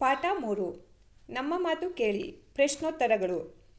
ಪಾಠ ಮೂರು ನಮ್ಮ ಮಾತು ಕೇಳಿ ಪ್ರಶ್ನೋತ್ತರಗಳು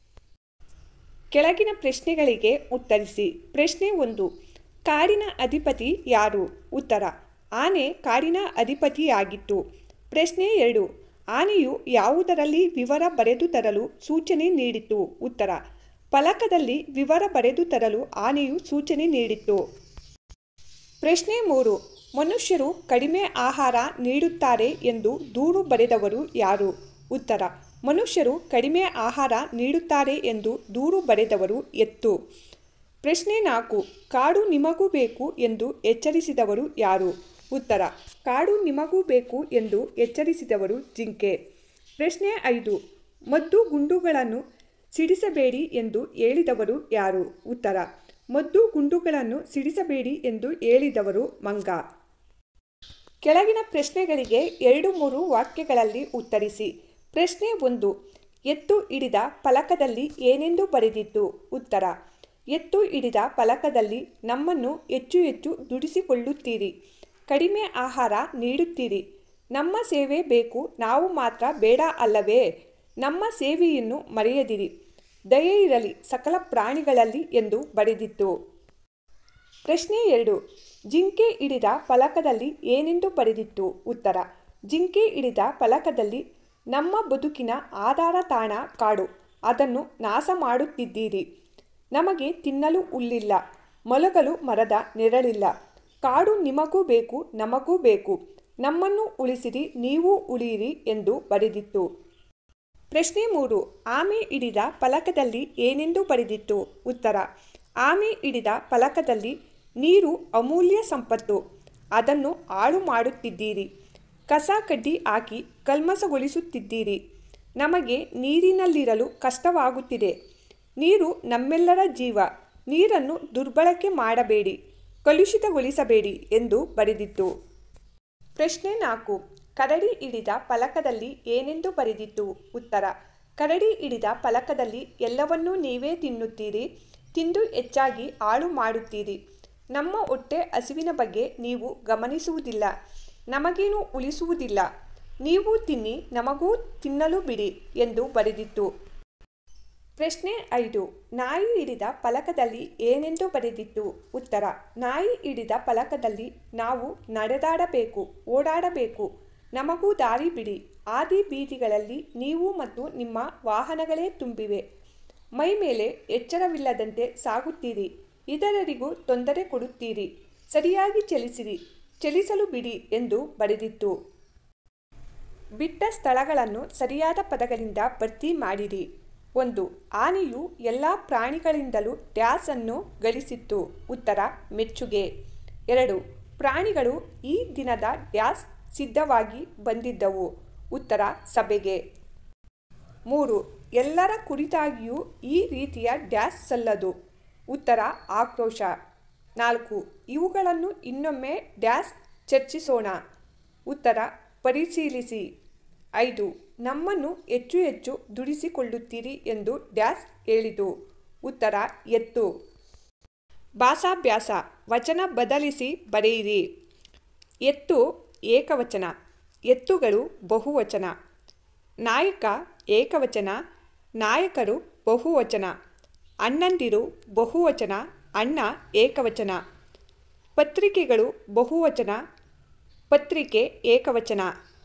ಕೆಳಗಿನ ಪ್ರಶ್ನೆಗಳಿಗೆ ಉತ್ತರಿಸಿ ಪ್ರಶ್ನೆ ಒಂದು ಕಾಡಿನ ಅಧಿಪತಿ ಯಾರು ಉತ್ತರ ಆನೆ ಕಾಡಿನ ಅಧಿಪತಿಯಾಗಿತ್ತು ಪ್ರಶ್ನೆ ಎರಡು ಆನೆಯು ಯಾವುದರಲ್ಲಿ ವಿವರ ಬರೆದು ತರಲು ಸೂಚನೆ ನೀಡಿತು ಉತ್ತರ ಫಲಕದಲ್ಲಿ ವಿವರ ಬರೆದು ತರಲು ಆನೆಯು ಸೂಚನೆ ನೀಡಿತ್ತು ಪ್ರಶ್ನೆ ಮೂರು ಮನುಷ್ಯರು ಕಡಿಮೆ ಆಹಾರ ನೀಡುತ್ತಾರೆ ಎಂದು ದೂರು ಬರೆದವರು ಯಾರು ಉತ್ತರ ಮನುಷ್ಯರು ಕಡಿಮೆ ಆಹಾರ ನೀಡುತ್ತಾರೆ ಎಂದು ದೂರು ಬರೆದವರು ಎತ್ತು ಪ್ರಶ್ನೆ ನಾಲ್ಕು ಕಾಡು ನಿಮಗೂ ಬೇಕು ಎಂದು ಎಚ್ಚರಿಸಿದವರು ಯಾರು ಉತ್ತರ ಕಾಡು ನಿಮಗೂ ಬೇಕು ಎಂದು ಎಚ್ಚರಿಸಿದವರು ಜಿಂಕೆ ಪ್ರಶ್ನೆ ಐದು ಮದ್ದು ಗುಂಡುಗಳನ್ನು ಸಿಡಿಸಬೇಡಿ ಎಂದು ಹೇಳಿದವರು ಯಾರು ಉತ್ತರ ಮದ್ದು ಗುಂಡುಗಳನ್ನು ಸಿಡಿಸಬೇಡಿ ಎಂದು ಹೇಳಿದವರು ಮಂಗ ಕೆಳಗಿನ ಪ್ರಶ್ನೆಗಳಿಗೆ ಎರಡು ಮೂರು ವಾಕ್ಯಗಳಲ್ಲಿ ಉತ್ತರಿಸಿ ಪ್ರಶ್ನೆ ಒಂದು ಎತ್ತು ಹಿಡಿದ ಫಲಕದಲ್ಲಿ ಏನೆಂದು ಬರೆದಿತ್ತು ಉತ್ತರ ಎತ್ತು ಹಿಡಿದ ಫಲಕದಲ್ಲಿ ನಮ್ಮನ್ನು ಹೆಚ್ಚು ಹೆಚ್ಚು ದುಡಿಸಿಕೊಳ್ಳುತ್ತೀರಿ ಕಡಿಮೆ ಆಹಾರ ನೀಡುತ್ತೀರಿ ನಮ್ಮ ಸೇವೆ ಬೇಕು ನಾವು ಮಾತ್ರ ಬೇಡ ಅಲ್ಲವೇ ನಮ್ಮ ಸೇವೆಯನ್ನು ಮರೆಯದಿರಿ ದಯೆ ಇರಲಿ ಸಕಲ ಪ್ರಾಣಿಗಳಲ್ಲಿ ಎಂದು ಬರೆದಿತ್ತು ಪ್ರಶ್ನೆ ಎರಡು ಜಿಂಕೆ ಹಿಡಿದ ಫಲಕದಲ್ಲಿ ಏನೆಂದು ಬರೆದಿತ್ತು ಉತ್ತರ ಜಿಂಕೆ ಹಿಡಿದ ಫಲಕದಲ್ಲಿ ನಮ್ಮ ಬದುಕಿನ ಆಧಾರ ತಾಣ ಕಾಡು ಅದನ್ನು ನಾಶ ಮಾಡುತ್ತಿದ್ದೀರಿ ನಮಗೆ ತಿನ್ನಲು ಹುಲ್ಲಿಲ್ಲ ಮಲಗಲು ಮರದ ನೆರಳಿಲ್ಲ ಕಾಡು ನಿಮಗೂ ಬೇಕು ನಮಗೂ ಬೇಕು ನಮ್ಮನ್ನು ಉಳಿಸಿರಿ ನೀವು ಉಳಿಯಿರಿ ಎಂದು ಬರೆದಿತ್ತು ಪ್ರಶ್ನೆ ಮೂರು ಆಮೆ ಹಿಡಿದ ಫಲಕದಲ್ಲಿ ಏನೆಂದು ಬರೆದಿತ್ತು ಉತ್ತರ ಆಮೆ ಹಿಡಿದ ಫಲಕದಲ್ಲಿ ನೀರು ಅಮೂಲ್ಯ ಸಂಪತ್ತು ಅದನ್ನು ಹಾಳು ಮಾಡುತ್ತಿದ್ದೀರಿ ಕಸ ಕಡ್ಡಿ ಹಾಕಿ ಕಲ್ಮಸಗೊಳಿಸುತ್ತಿದ್ದೀರಿ ನಮಗೆ ನೀರಿನಲ್ಲಿರಲು ಕಷ್ಟವಾಗುತ್ತಿದೆ ನೀರು ನಮ್ಮೆಲ್ಲರ ಜೀವ ನೀರನ್ನು ದುರ್ಬಳಕೆ ಮಾಡಬೇಡಿ ಕಲುಷಿತಗೊಳಿಸಬೇಡಿ ಎಂದು ಬರೆದಿತ್ತು ಪ್ರಶ್ನೆ ನಾಲ್ಕು ಕರಡಿ ಹಿಡಿದ ಫಲಕದಲ್ಲಿ ಏನೆಂದು ಬರೆದಿತ್ತು ಉತ್ತರ ಕರಡಿ ಹಿಡಿದ ಫಲಕದಲ್ಲಿ ಎಲ್ಲವನ್ನೂ ನೀವೇ ತಿನ್ನುತ್ತೀರಿ ತಿಂದು ಹೆಚ್ಚಾಗಿ ಹಾಳು ಮಾಡುತ್ತೀರಿ ನಮ್ಮ ಹೊಟ್ಟೆ ಹಸಿವಿನ ಬಗ್ಗೆ ನೀವು ಗಮನಿಸುವುದಿಲ್ಲ ನಮಗೇನು ಉಳಿಸುವುದಿಲ್ಲ ನೀವು ತಿನ್ನಿ ನಮಗೂ ತಿನ್ನಲು ಬಿಡಿ ಎಂದು ಬರೆದಿತ್ತು ಪ್ರಶ್ನೆ ಐದು ನಾಯಿ ಹಿಡಿದ ಫಲಕದಲ್ಲಿ ಏನೆಂದು ಬರೆದಿತ್ತು ಉತ್ತರ ನಾಯಿ ಹಿಡಿದ ಫಲಕದಲ್ಲಿ ನಾವು ನಡೆದಾಡಬೇಕು ಓಡಾಡಬೇಕು ನಮಗೂ ದಾರಿ ಬಿಡಿ ಆದಿ ಬೀದಿಗಳಲ್ಲಿ ನೀವು ಮತ್ತು ನಿಮ್ಮ ವಾಹನಗಳೇ ತುಂಬಿವೆ ಮೈ ಮೇಲೆ ಎಚ್ಚರವಿಲ್ಲದಂತೆ ಸಾಗುತ್ತೀರಿ ಇತರರಿಗೂ ತೊಂದರೆ ಕೊಡುತ್ತೀರಿ ಸರಿಯಾಗಿ ಚಲಿಸಿರಿ ಚಲಿಸಲು ಬಿಡಿ ಎಂದು ಬರೆದಿತ್ತು ಬಿಟ್ಟ ಸ್ಥಳಗಳನ್ನು ಸರಿಯಾದ ಪದಗಳಿಂದ ಭರ್ತಿ ಮಾಡಿರಿ ಒಂದು ಆನೆಯು ಎಲ್ಲ ಪ್ರಾಣಿಗಳಿಂದಲೂ ಡ್ಯಾಸ್ ಅನ್ನು ಗಳಿಸಿತ್ತು ಉತ್ತರ ಮೆಚ್ಚುಗೆ ಎರಡು ಪ್ರಾಣಿಗಳು ಈ ದಿನದ ಡ್ಯಾಸ್ ಸಿದ್ಧವಾಗಿ ಬಂದಿದ್ದವು ಉತ್ತರ ಸಭೆಗೆ ಮೂರು ಎಲ್ಲರ ಕುರಿತಾಗಿಯೂ ಈ ರೀತಿಯ ಡ್ಯಾಸ್ ಸಲ್ಲದು ಉತ್ತರ ಆಕ್ರೋಶ ನಾಲ್ಕು ಇವುಗಳನ್ನು ಇನ್ನೊಮ್ಮೆ ಡ್ಯಾಸ್ ಚರ್ಚಿಸೋಣ ಉತ್ತರ ಪರಿಶೀಲಿಸಿ ಐದು ನಮ್ಮನ್ನು ಹೆಚ್ಚು ಹೆಚ್ಚು ದುಡಿಸಿಕೊಳ್ಳುತ್ತೀರಿ ಎಂದು ಡ್ಯಾಸ್ ಹೇಳಿತು ಉತ್ತರ ಎತ್ತು ಭಾಷಾಭ್ಯಾಸ ವಚನ ಬದಲಿಸಿ ಬರೆಯಿರಿ ಎತ್ತು ಏಕವಚನ ಎತ್ತುಗಳು ಬಹುವಚನ ನಾಯಕ ಏಕವಚನ ನಾಯಕರು ಬಹುವಚನ ಅಣ್ಣಂದಿರು ಬಹುವಚನ ಅಣ್ಣ ಏಕವಚನ ಪತ್ರಿಕೆಗಳು ಬಹುವಚನ ಪತ್ರಿಕೆ ಏಕವಚನ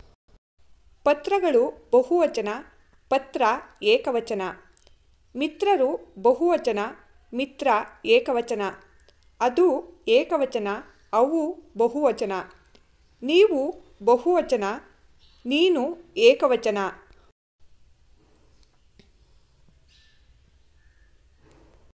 ಪತ್ರಗಳು ಬಹುವಚನ ಪತ್ರ ಏಕವಚನ ಮಿತ್ರರು ಬಹುವಚನ ಮಿತ್ರ ಏಕವಚನ ಅದು ಏಕವಚನ ಅವು ಬಹುವಚನ ನೀವು ಬಹುವಚನ ನೀನು ಏಕವಚನ